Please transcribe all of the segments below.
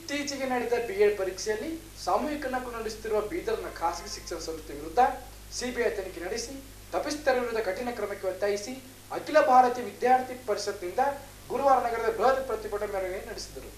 ಇತ್ತೀಚೆಗೆ ನಡೆದ ಬಿಎಡ್ ಪರೀಕ್ಷೆಯಲ್ಲಿ ಸಾಮೂಹಿಕ ನಕಲು ನಡೆಸುತ್ತಿರುವ ಬೀದರ್ನ ಖಾಸಗಿ ಶಿಕ್ಷಣ ಸಂಸ್ಥೆ ವಿರುದ್ಧ ಸಿಬಿಐ ತನಿಖೆ ನಡೆಸಿ ತಪ್ಪಿತರ ವಿರುದ್ಧ ಕಠಿಣ ಕ್ರಮಕ್ಕೆ ಒತ್ತಾಯಿಸಿ ಅಖಿಲ ಭಾರತೀಯ ವಿದ್ಯಾರ್ಥಿ ಪರಿಷತ್ನಿಂದ ಗುರುವಾರ ನಗರದ ಬೃಹತ್ ಪ್ರತಿಭಟನಾ ಮೆರವಣಿಗೆ ನಡೆಸಿದರು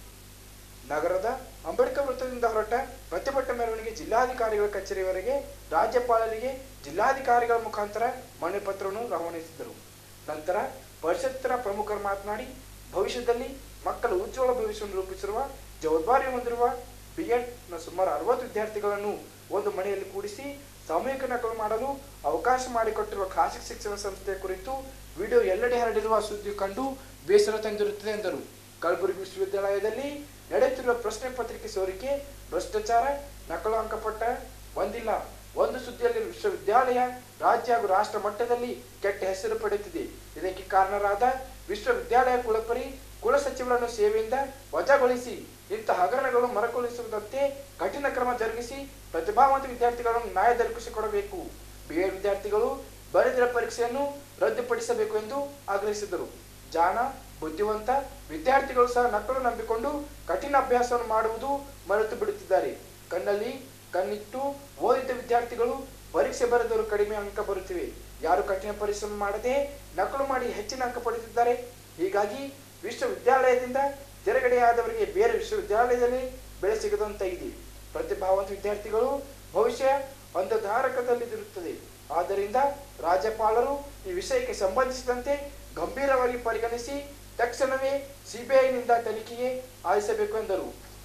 ನಗರದ ಅಂಬೇಡ್ಕರ್ ವೃತ್ತದಿಂದ ಹೊರಟ ಪ್ರತಿಭಟನಾ ಮೆರವಣಿಗೆ ಜಿಲ್ಲಾಧಿಕಾರಿಗಳ ಕಚೇರಿವರೆಗೆ ರಾಜ್ಯಪಾಲರಿಗೆ ಜಿಲ್ಲಾಧಿಕಾರಿಗಳ ಮುಖಾಂತರ ಮನವಿ ಪತ್ರವನ್ನು ರವಾನಿಸಿದರು ನಂತರ ಪರಿಷತ್ತಿನ ಪ್ರಮುಖರು ಮಾತನಾಡಿ ಭವಿಷ್ಯದಲ್ಲಿ ಮಕ್ಕಳ ಉಜ್ವಲ ಭವಿಷ್ಯವನ್ನು ರೂಪಿಸಿರುವ ಜವಾಬ್ದಾರಿ ಹೊಂದಿರುವ ಬಿಎಡ್ ನ ಸುಮಾರು ಅರವತ್ತು ವಿದ್ಯಾರ್ಥಿಗಳನ್ನು ಒಂದು ಮನೆಯಲ್ಲಿ ಕೂಡಿಸಿ ಸಾಮೂಹಿಕ ನಕಲು ಮಾಡಲು ಅವಕಾಶ ಮಾಡಿಕೊಟ್ಟಿರುವ ಖಾಸಗಿ ಶಿಕ್ಷಣ ಸಂಸ್ಥೆಯ ಕುರಿತು ವಿಡಿಯೋ ಎಲ್ಲೆಡೆ ಹರಡಿರುವ ಸುದ್ದಿ ಕಂಡು ಬೇಸರ ತಂದಿರುತ್ತದೆ ಎಂದರು ಕಲಬುರಗಿ ವಿಶ್ವವಿದ್ಯಾಲಯದಲ್ಲಿ ನಡೆಯುತ್ತಿರುವ ಪ್ರಶ್ನೆ ಪತ್ರಿಕೆ ಸೋರಿಕೆ ಭ್ರಷ್ಟಾಚಾರ ನಕಲು ಅಂಕಪಟ್ಟ ಬಂದಿಲ್ಲ ಒಂದು ಸುದ್ದಿಯಲ್ಲಿ ವಿಶ್ವವಿದ್ಯಾಲಯ ರಾಜ್ಯ ಹಾಗೂ ರಾಷ್ಟ್ರ ಮಟ್ಟದಲ್ಲಿ ಕೆಟ್ಟ ಹೆಸರು ಪಡೆಯುತ್ತಿದೆ ಇದಕ್ಕೆ ಕಾರಣರಾದ ವಿಶ್ವವಿದ್ಯಾಲಯ ಕುಲಪರಿ ಕುಲಸಚಿವರನ್ನು ಸೇವೆಯಿಂದ ವಜಾಗೊಳಿಸಿ ಇಂತಹ ಹಗರಣಗಳು ಮರುಕಳಿಸುವುದಂತೆ ಕಠಿಣ ಕ್ರಮ ಜರುಗಿಸಿ ಪ್ರತಿಭಾವಂತ ವಿದ್ಯಾರ್ಥಿಗಳನ್ನು ನ್ಯಾಯ ದೊರಕಿಸಿಕೊಡಬೇಕು ಬಿಎಡ್ ವಿದ್ಯಾರ್ಥಿಗಳು ಬರೆದಿರುವ ಪರೀಕ್ಷೆಯನ್ನು ರದ್ದುಪಡಿಸಬೇಕು ಎಂದು ಆಗ್ರಹಿಸಿದರು ಜಾಣ ಬುದ್ಧಿವಂತ ವಿದ್ಯಾರ್ಥಿಗಳು ಸಹ ನಕಲು ನಂಬಿಕೊಂಡು ಕಠಿಣ ಅಭ್ಯಾಸವನ್ನು ಮಾಡುವುದು ಮರೆತು ಬಿಡುತ್ತಿದ್ದಾರೆ ಕಣ್ಣಲ್ಲಿ ಕಣ್ಣಿಟ್ಟು ಓದಿದ ವಿದ್ಯಾರ್ಥಿಗಳು ಪರೀಕ್ಷೆ ಬರೆದವರು ಕಡಿಮೆ ಅಂಕ ಬರುತ್ತಿವೆ ಯಾರು ಕಠಿಣ ಪರಿಶ್ರಮ ಮಾಡದೆ ನಕಲು ಮಾಡಿ ಹೆಚ್ಚಿನ ಅಂಕ ಪಡೆದಿದ್ದಾರೆ ಹೀಗಾಗಿ ವಿಶ್ವವಿದ್ಯಾಲಯದಿಂದ ತೆರಗಡೆಯಾದವರಿಗೆ ಬೇರೆ ವಿಶ್ವವಿದ್ಯಾಲಯದಲ್ಲಿ ಬೆಳೆ ಸಿಗದಂತಾಗಿದೆ ಪ್ರತಿಭಾವಂತ ವಿದ್ಯಾರ್ಥಿಗಳು ಭವಿಷ್ಯ ಅಂಧಧಾರಕದಲ್ಲಿರುತ್ತದೆ ಆದ್ದರಿಂದ ರಾಜ್ಯಪಾಲರು ಈ ವಿಷಯಕ್ಕೆ ಸಂಬಂಧಿಸಿದಂತೆ ಗಂಭೀರವಾಗಿ ಪರಿಗಣಿಸಿ ತಕ್ಷಣವೇ ಸಿಬಿಐನಿಂದ ತನಿಖೆಗೆ ಆಲಿಸಬೇಕು ಎಂದರು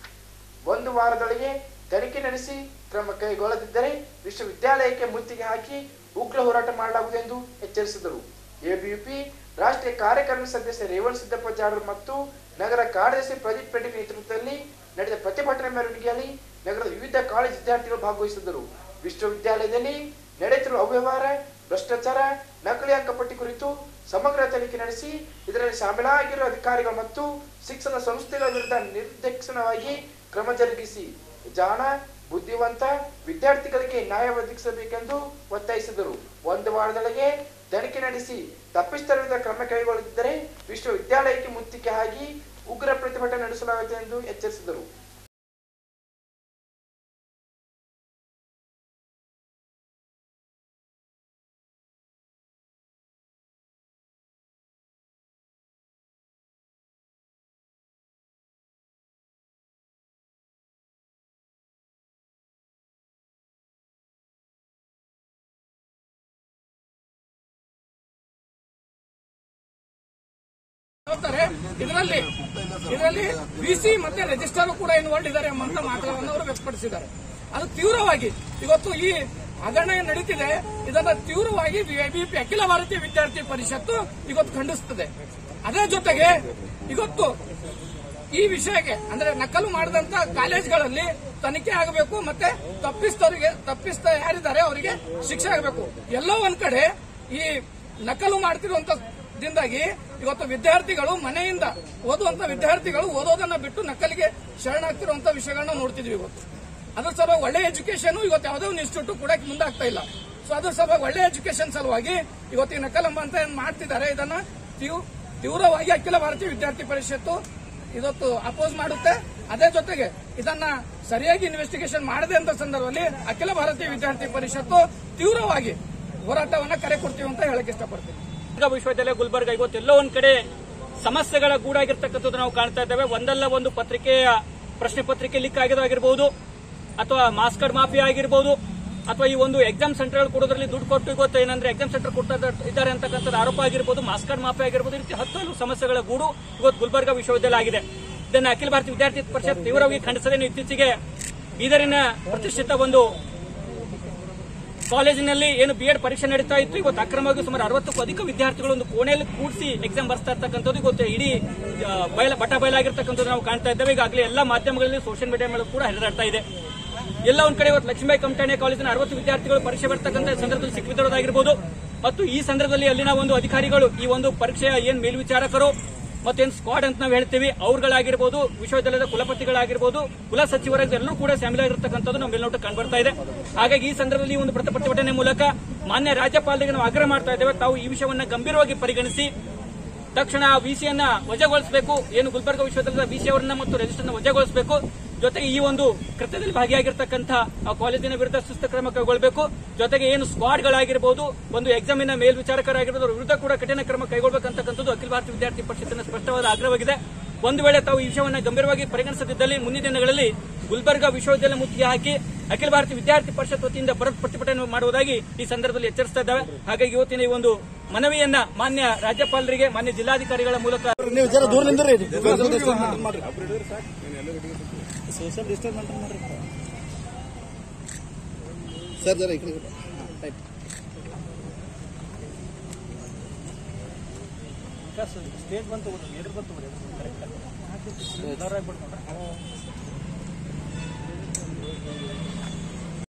ಒಂದು ವಾರದೊಳಗೆ ತನಿಖೆ ನಡೆಸಿ ಕ್ರಮ ಕೈಗೊಳ್ಳದಿದ್ದರೆ ವಿಶ್ವವಿದ್ಯಾಲಯಕ್ಕೆ ಮುತ್ತಿಗೆ ಹಾಕಿ ಉಗ್ರ ಹೋರಾಟ ಮಾಡಲಾಗುವುದು ಎಂದು ಎಚ್ಚರಿಸಿದರು ಎಬಿಯುಪಿ ರಾಷ್ಟ್ರೀಯ ಕಾರ್ಯಕಾರಿಣಿ ಸದಸ್ಯ ರೇವಣ್ ಸಿದ್ದಪ್ಪ ಜಾಡರ್ ಮತ್ತು ನಗರ ಕಾರ್ಯದರ್ಶಿ ಪ್ರದೀಪ್ ಪೆಟ್ಟಿ ನೇತೃತ್ವದಲ್ಲಿ ನಡೆದ ಪ್ರತಿಭಟನಾ ಮೆರವಣಿಗೆಯಲ್ಲಿ ನಗರದ ವಿವಿಧ ಕಾಲೇಜು ವಿದ್ಯಾರ್ಥಿಗಳು ಭಾಗವಹಿಸಿದ್ದರು ವಿಶ್ವವಿದ್ಯಾಲಯದಲ್ಲಿ ನಡೆಯುತ್ತಿರುವ ಅವ್ಯವಹಾರ ಭ್ರಷ್ಟಾಚಾರ ನಕಲಿ ಅಂಕಪಟ್ಟಿ ಕುರಿತು ಸಮಗ್ರ ತನಿಖೆ ನಡೆಸಿ ಇದರಲ್ಲಿ ಶಾಮೀಲಾಗಿರುವ ಅಧಿಕಾರಿಗಳು ಮತ್ತು ಶಿಕ್ಷಣ ಸಂಸ್ಥೆಗಳ ವಿರುದ್ಧ ನಿರ್ದಾಕ್ಷಿಣ್ಯವಾಗಿ ಕ್ರಮ ಜರುಗಿಸಿ ಜಾಣ ಬುದ್ಧಿವಂತ ವಿದ್ಯಾರ್ಥಿಗಳಿಗೆ ನ್ಯಾಯ ಒದಗಿಸಬೇಕೆಂದು ಒತ್ತಾಯಿಸಿದರು ಒಂದು ವಾರದೊಳಗೆ ತನಿಖೆ ನಡೆಸಿ ತಪ್ಪಿಸ್ತರ ವಿರುದ್ಧ ಕ್ರಮ ಕೈಗೊಳ್ಳದಿದ್ದರೆ ವಿಶ್ವವಿದ್ಯಾಲಯಕ್ಕೆ ಮುತ್ತಿಗೆ ಹಾಕಿ ಉಗ್ರ ಪ್ರತಿಭಟನೆ ನಡೆಸಲಾಗುತ್ತದೆ ಎಂದು ಎಚ್ಚರಿಸಿದರು ಹೇಳ್ತಾರೆ ಇದರಲ್ಲಿ ಇದರಲ್ಲಿ ಬಿಸಿ ಮತ್ತೆ ರಿಜಿಸ್ಟರ್ ಕೂಡ ಇನ್ವಾಲ್ವ್ ಇದ್ದಾರೆ ಎಂಬಂತ ಮಾತುಗಳನ್ನು ಅವರು ವ್ಯಕ್ತಪಡಿಸಿದ್ದಾರೆ ಅದು ತೀವ್ರವಾಗಿ ಇವತ್ತು ಈ ಹಗರಣ ಏನ್ ನಡೀತಿದೆ ಇದನ್ನ ತೀವ್ರವಾಗಿ ಬಿಜೆಪಿ ಅಖಿಲ ಭಾರತೀಯ ವಿದ್ಯಾರ್ಥಿ ಪರಿಷತ್ತು ಇವತ್ತು ಖಂಡಿಸುತ್ತದೆ ಅದರ ಜೊತೆಗೆ ಇವತ್ತು ಈ ವಿಷಯಕ್ಕೆ ಅಂದ್ರೆ ನಕಲು ಮಾಡಿದಂತ ಕಾಲೇಜ್ಗಳಲ್ಲಿ ತನಿಖೆ ಆಗಬೇಕು ಮತ್ತೆ ತಪ್ಪಿಸ್ತವರಿಗೆ ತಪ್ಪಿಸ್ತ ಯಾರಿದ್ದಾರೆ ಅವರಿಗೆ ಶಿಕ್ಷೆ ಆಗಬೇಕು ಎಲ್ಲೋ ಒಂದ್ ಕಡೆ ಈ ನಕಲು ಮಾಡ್ತಿರುವಂತ ದಿಂದಾಗಿ ಇವತ್ತು ವಿದ್ಯಾರ್ಥಿಗಳು ಮನೆಯಿಂದ ಓದುವಂತ ವಿದ್ಯಾರ್ಥಿಗಳು ಓದೋದನ್ನ ಬಿಟ್ಟು ನಕಲಿಗೆ ಶರಣಾಗ್ತಿರುವಂತ ವಿಷಯಗಳನ್ನ ನೋಡ್ತಿದ್ವಿ ಇವತ್ತು ಅದ್ರ ಸಲುವಾಗಿ ಒಳ್ಳೆ ಎಜುಕೇಶನ್ ಇವತ್ತು ಯಾವುದೇ ಒಂದು ಇನ್ಸ್ಟಿಟ್ಯೂಟ್ ಕೂಡ ಮುಂದಾಗ್ತಾ ಇಲ್ಲ ಸೊ ಅದ್ರ ಸಲುವಾಗಿ ಒಳ್ಳೆ ಎಜುಕೇಶನ್ ಸಲುವಾಗಿ ಇವತ್ತು ಈ ನಕಲಂಬ ಅಂತ ಏನ್ ಮಾಡ್ತಿದ್ದಾರೆ ಇದನ್ನ ತೀವ್- ತೀವ್ರವಾಗಿ ಅಖಿಲ ಭಾರತೀಯ ವಿದ್ಯಾರ್ಥಿ ಪರಿಷತ್ತು ಇವತ್ತು ಅಪೋಸ್ ಮಾಡುತ್ತೆ ಅದೇ ಜೊತೆಗೆ ಇದನ್ನ ಸರಿಯಾಗಿ ಇನ್ವೆಸ್ಟಿಗೇಷನ್ ಮಾಡದೆ ಅಂತ ಸಂದರ್ಭದಲ್ಲಿ ಅಖಿಲ ಭಾರತೀಯ ವಿದ್ಯಾರ್ಥಿ ಪರಿಷತ್ತು ತೀವ್ರವಾಗಿ ಹೋರಾಟವನ್ನ ಕರೆ ಕೊಡ್ತೀವಿ ಅಂತ ಹೇಳಕ್ ಇಷ್ಟಪಡ್ತೀನಿ ಗುಲ್ಬರ್ಗ ವಿಶ್ವವಿದ್ಯಾಲಯ ಗುಲ್ಬರ್ಗ ಇವತ್ತು ಎಲ್ಲೋ ಒಂದ್ ಕಡೆ ಸಮಸ್ಯೆಗಳ ಗೂಡಾಗಿರ್ತಕ್ಕಂಥದ್ದು ನಾವು ಕಾಣ್ತಾ ಇದ್ದೇವೆ ಒಂದಲ್ಲ ಒಂದು ಪತ್ರಿಕೆಯ ಪ್ರಶ್ನೆ ಪತ್ರಿಕೆ ಲೀಕ್ ಆಗಿರೋದಾಗಿರ್ಬೋದು ಅಥವಾ ಮಾಸ್ ಕಾರ್ಡ್ ಮಾಫಿಯಾ ಆಗಿರ್ಬೋದು ಅಥವಾ ಈ ಒಂದು ಎಕ್ಸಾಮ್ ಸೆಂಟರ್ ಕೊಡೋದ್ರಲ್ಲಿ ದುಡ್ಡು ಕೊಟ್ಟು ಇವತ್ತು ಏನಂದ್ರೆ ಎಕ್ಸಾಮ್ ಸೆಂಟರ್ ಕೊಡ್ತಾ ಇದ್ದಾರೆ ಅಂತಕ್ಕಂಥದ್ದು ಆರೋಪ ಆಗಿರ್ಬೋದು ಮಾಸ್ ಕಾರ್ಡ್ ಮಾಫಿಯಾ ಆಗಿರ್ಬೋದು ಈ ರೀತಿ ಹತ್ತು ಹಲವು ಸಮಸ್ಯೆಗಳ ಗೂಡು ಇವತ್ತು ಗುಲ್ಬರ್ಗ ವಿಶ್ವವಿದ್ಯಾಲಯ ಆಗಿದೆ ಇದನ್ನು ಅಖಿಲ ಭಾರತೀಯ ವಿದ್ಯಾರ್ಥಿ ಪರಿಷತ್ ತೀವ್ರವಾಗಿ ಖಂಡಿಸದೇನು ಇತ್ತೀಚೆಗೆ ಬೀದರಿನ ಪ್ರತಿಷ್ಠಿತ ಒಂದು ಕಾಲೇಜಿನಲ್ಲಿ ಏನು ಬಿ ಎಡ್ ಪರೀಕ್ಷೆ ನಡೀತಾ ಇತ್ತು ಇವತ್ತು ಅಕ್ರಮವಾಗಿ ಸುಮಾರು ಅರವತ್ತಕ್ಕೂ ಅಧಿಕ ವಿದ್ಯಾರ್ಥಿಗಳು ಒಂದು ಕೋಣೆಯಲ್ಲಿ ಕೂಡಿಸಿ ಎಕ್ಸಾಮ್ ಬರ್ಸ್ತಾ ಇರ್ತಕ್ಕಂಥದ್ದು ಇವತ್ತು ಇಡೀ ಆ, ಬಯಲ ಬಟ ಬಯಲಾಗಿರ್ತಕ್ಕಂಥದ್ದು ನಾವು ಕಾಣ್ತಾ ಇದ್ದೇವೆ ಈಗಾಗಲೇ ಎಲ್ಲ ಮಾಧ್ಯಮಗಳಲ್ಲಿ ಸೋಷಿಯಲ್ ಮೀಡಿಯಾ ಮೇಲೆ ಕೂಡ ಹರಿದಾಡ್ತಾ ಇದೆ ಎಲ್ಲ ಒಂದ್ ಕಡೆ ಇವತ್ತು ಲಕ್ಷ್ಮೀಬಾಯಿ ಕಮಟಾಣೆ ಕಾಲೇಜಿನ ಅರವತ್ತು ವಿದ್ಯಾರ್ಥಿಗಳು ಪರೀಕ್ಷೆ ಬರ್ತಕ್ಕಂಥ ಸಂದರ್ಭದಲ್ಲಿ ಸಿಕ್ಕಿಬಿದ್ದಿರೋದಾಗಿರ್ಬೋದು ಮತ್ತು ಈ ಸಂದರ್ಭದಲ್ಲಿ ಅಲ್ಲಿನ ಒಂದು ಅಧಿಕಾರಿಗಳು ಈ ಒಂದು ಪರೀಕ್ಷೆಯ ಏನ್ ಮೇಲ್ವಿಚಾರಕರು ಮತ್ತೇನು ಸ್ಕ್ವಾಡ್ ಅಂತ ನಾವು ಹೇಳ್ತೀವಿ ಅವ್ರುಗಳಾಗಿರ್ಬೋದು ವಿಶ್ವವಿದ್ಯಾಲಯದ ಕುಲಪತಿಗಳಾಗಿರ್ಬೋದು ಕುಲ ಸಚಿವರಾಗಿ ಎಲ್ಲರೂ ಕೂಡ ಶಾಮೀಲಾಗಿರ್ತಕ್ಕಂಥದ್ದು ನಮ್ಮ ಮೇಲ್ನೋಟ ಕಂಡುಬರ್ತಾ ಇದೆ ಹಾಗಾಗಿ ಈ ಸಂದರ್ಭದಲ್ಲಿ ಈ ಒಂದು ಪ್ರತಿ ಪ್ರತಿಭಟನೆ ಮೂಲಕ ಮಾನ್ಯ ರಾಜ್ಯಪಾಲರಿಗೆ ನಾವು ಆಗ್ರಹ ಮಾಡ್ತಾ ಇದ್ದೇವೆ ತಾವು ಈ ವಿಷಯವನ್ನ ಗಂಭೀರವಾಗಿ ಪರಿಗಣಿಸಿ ತಕ್ಷಣ ವಿಸಿಯನ್ನ ವಜಾಗೊಳಿಸಬೇಕು ಏನು ಗುಲ್ಬರ್ಗ ವಿಶ್ವವಿದ್ಯಾಲಯದ ವಿಸಿ ಅವರನ್ನ ಮತ್ತು ರಿಜಿಸ್ಟರ್ನ ವಜಾಗೊಳಿಸಬೇಕು ಜೊತೆಗೆ ಈ ಒಂದು ಕೃತ್ಯದಲ್ಲಿ ಭಾಗಿಯಾಗಿರ್ತಕ್ಕಂಥ ಆ ಕಾಲೇಜಿನ ವಿರುದ್ಧ ಶಿಸ್ತು ಕ್ರಮ ಕೈಗೊಳ್ಳಬೇಕು ಜೊತೆಗೆ ಏನು ಸ್ಕ್ವಾಡ್ಗಳಾಗಿರ್ಬೋದು ಒಂದು ಎಕ್ಸಾಮಿನ ಮೇಲ್ವಿಚಾರಕರಾಗಿರ್ಬೋದು ಅವ್ರ ವಿರುದ್ಧ ಕೂಡ ಕಠಿಣ ಕ್ರಮ ಕೈಗೊಳ್ಳಬೇಕಂತಕ್ಕಂಥದ್ದು ಅಖಿಲ ಭಾರತ ವಿದ್ಯಾರ್ಥಿ ಪರಿಷತ್ತಿನ ಸ್ಪಷ್ಟವಾದ ಆಗ್ರಹವಾಗಿದೆ ಒಂದು ವೇಳೆ ತಾವು ಈ ವಿಷಯವನ್ನು ಗಂಭೀರವಾಗಿ ಪರಿಗಣಿಸದಿದ್ದಲ್ಲಿ ಮುಂದಿನ ದಿನಗಳಲ್ಲಿ ಗುಲ್ಬರ್ಗಾ ವಿಶ್ವವಿದ್ಯಾಲಯ ಮುತ್ತಿಗೆ ಹಾಕಿ ಅಖಿಲ ಭಾರತೀಯ ವಿದ್ಯಾರ್ಥಿ ಪರಿಷತ್ ವತಿಯಿಂದ ಬೃಹತ್ ಪ್ರತಿಭಟನೆ ಮಾಡುವುದಾಗಿ ಈ ಸಂದರ್ಭದಲ್ಲಿ ಎಚ್ಚರಿಸ್ತಾ ಇದ್ದಾವೆ ಹಾಗಾಗಿ ಇವತ್ತಿನ ಈ ಒಂದು ಮನವಿಯನ್ನ ಮಾನ್ಯ ರಾಜ್ಯಪಾಲರಿಗೆ ಮಾನ್ಯ ಜಿಲ್ಲಾಧಿಕಾರಿಗಳ ಮೂಲಕ ನೀವು ಜರ ದೂರ ನಿಂದ್ರಿ ಸೋಷಿಯಲ್ ಡಿಸ್ಟೆನ್ಸ್ ಮೇಂಟೈನ್ ಮಾಡ್ರಿ ಸರ್ ಜರ ಈ ಕಡೆ ರೈಟ್ ಸ್ಟೇಜ್ ಬಂತು ಎದುರು ಬಂತು ಕರೆಕ್ಟ್